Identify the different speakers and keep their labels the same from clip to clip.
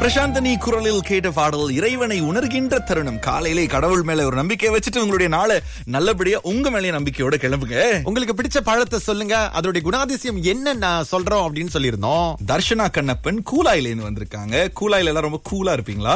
Speaker 1: பிரசாந்தனி குரலில் கேட்ட பாடல் இறைவனை உணர்கின்ற தருணம் காலையிலே கடவுள் மேல ஒரு நம்பிக்கை வச்சுட்டு உங்களுடைய நாளை நல்லபடியா உங்க மேலேயே நம்பிக்கையோட கிளம்புங்க
Speaker 2: உங்களுக்கு பிடிச்ச பழத்தை சொல்லுங்க அதோடைய குணாதிசயம் என்ன நான் சொல்றோம் அப்படின்னு சொல்லியிருந்தோம்
Speaker 1: தர்ஷனா கண்ணப்பன் கூலாயில இருந்து வந்திருக்காங்க கூலாயில எல்லாம் ரொம்ப கூலா இருப்பீங்களா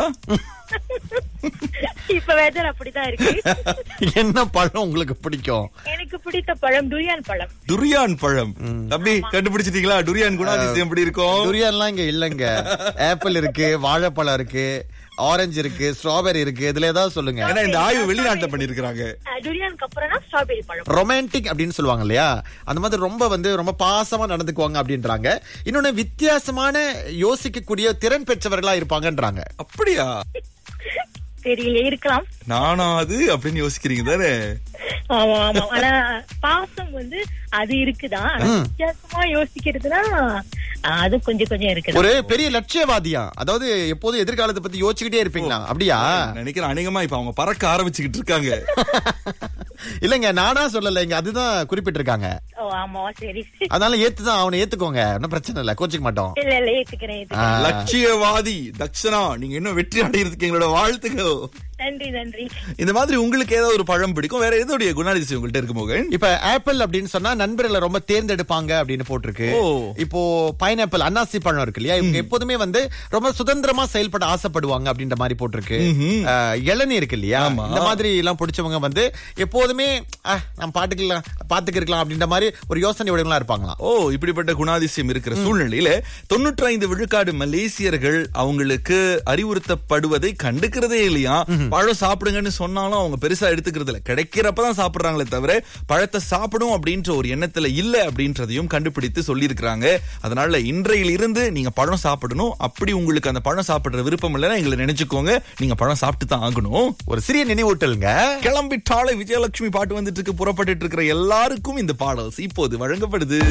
Speaker 3: இப்ப வெதர் அப்படிதான் இருக்கு
Speaker 2: என்ன பழம் உங்களுக்கு பிடிக்கும்
Speaker 3: எனக்கு பிடித்த பழம் துரியான் பழம்
Speaker 1: துரியான் பழம் தம்பி கண்டுபிடிச்சிட்டீங்களா துரியான் குணாதிசயம் எப்படி இருக்கும்
Speaker 2: துரியன்லாம் இங்க இல்லங்க ஆப்பிள் இருக்கு வாழைப்பழம் இருக்கு ஆரஞ்சு இருக்கு ஸ்ட்ராபெரி இருக்கு இதுல ஏதாவது சொல்லுங்க
Speaker 1: ஏன்னா இந்த ஆய்வு வெளிநாட்டுல பண்ணிருக்காங்க
Speaker 3: அஹ், துரியானுக்கு அப்புறம்னா ஸ்ட்ராபெரி பழம்
Speaker 2: ரொமான்டிக் அப்படின்னு சொல்லுவாங்க இல்லையா அந்த மாதிரி ரொம்ப வந்து ரொம்ப பாசமா நடந்துக்குவாங்க அப்படின்றாங்க இன்னொன்னு வித்தியாசமான யோசிக்கக்கூடிய திறன் பெற்றவர்களா இருப்பாங்கன்றாங்க
Speaker 1: அப்படியா
Speaker 3: தெரியல இருக்கலாம்
Speaker 1: நானா அது அப்படின்னு யோசிக்கிறீங்க தானே
Speaker 3: ஆமா ஆமா ஆனா பாசம் வந்து அது இருக்குதான் ஆனா வித்தியாசமா யோசிக்கிறதுனா அஹ், அது கொஞ்சம் கொஞ்சம் இருக்குது
Speaker 2: ஒரு பெரிய லட்சியவாதியா அதாவது எப்போதும் எதிர்காலத்தை பத்தி யோசிச்சுக்கிட்டே இருப்பீங்களா அப்படியா
Speaker 1: நினைக்கிறேன் அநேகமா இப்ப அவங்க பறக்க ஆரம்பிச்சுக்கிட்டு இருக்காங்க
Speaker 2: இல்லங்க நானா சொல்லல இங்க அதுதான் குறிப்பிட்டிருக்காங்க
Speaker 3: ஓ ஆமா சரி
Speaker 2: அதனால ஏத்துதான் அவனை ஏத்துக்கோங்க ஒன்னும் பிரச்சனை இல்ல கோச்சிக்க மாட்டோம்
Speaker 3: இல்ல இல்ல ஏத்துக்கிறேன் ஏத்துக்கிறேன்
Speaker 1: லட்சியவாதி தக்ஷனா நீங்க இன்னும் வெற்றி அடைகிறதுக்கு எங்களோட வாழ்த்துக்கள்
Speaker 3: நன்றி நன்றி
Speaker 1: இந்த மாதிரி உங்களுக்கு ஏதாவது ஒரு பழம் பிடிக்கும் வேற எதோடைய குணாதிசயம் உங்கள்ட்ட இருக்கு மோகன்
Speaker 2: இப்ப ஆப்பிள் அப்படின்னு சொன்னா நண்பர்களை ரொம்ப தேர்ந்தெடுப்பாங்க அப்படின்னு போட்டிருக்கு
Speaker 1: ஓ.
Speaker 2: இப்போ பைனாப்பிள் அன்னாசி பழம் இருக்கு இல்லையா இவங்க எப்போதுமே வந்து ரொம்ப சுதந்திரமா செயல்பட ஆசைப்படுவாங்க அப்படின்ற மாதிரி போட்டிருக்கு அஹ், இளநீர் இருக்கு இல்லையா
Speaker 1: ஆமா.
Speaker 2: இந்த மாதிரி எல்லாம் பிடிச்சவங்க வந்து எப்போதுமே அஹ், நம்ம பாட்டுக்கலாம் பாத்துக்கு இருக்கலாம் அப்படின்ற மாதிரி ஒரு யோசனை உடையவங்களா இருப்பாங்களாம்
Speaker 1: ஓ இப்படிப்பட்ட குணாதிசயம் இருக்கிற சூழ்நிலையில தொண்ணூற்றி ஐந்து விழுக்காடு மலேசியர்கள் அவங்களுக்கு அறிவுறுத்தப்படுவதை கண்டுக்கிறதே இல்லையா பழம் சாப்பிடுங்கன்னு சொன்னாலும் அவங்க பெருசா எடுத்துக்கிறது இல்ல கிடைக்கிறப்பதான் சாப்பிடுறாங்களே தவிர பழத்தை சாப்பிடும் அப்படின்ற ஒரு எண்ணத்துல இல்ல அப்படின்றதையும் கண்டுபிடித்து சொல்லியிருக்கிறாங்க அதனால இன்றையில இருந்து நீங்க பழம் சாப்பிடணும் அப்படி உங்களுக்கு அந்த பழம் சாப்பிடுற விருப்பம் இல்லைன்னா எங்களை நினைச்சுக்கோங்க நீங்க பழம் சாப்பிட்டு தான் ஆகணும்
Speaker 2: ஒரு சிறிய நினைவூட்டலுங்க
Speaker 1: கிளம்பிட்டாலே விஜயலட்சுமி பாட்டு வந்துட்டு இருக்கு புறப்பட்டுட்டு இருக்கிற எல்லாருக்கும் இந்த பாடல்ஸ் இப்போது வழங்கப்படுது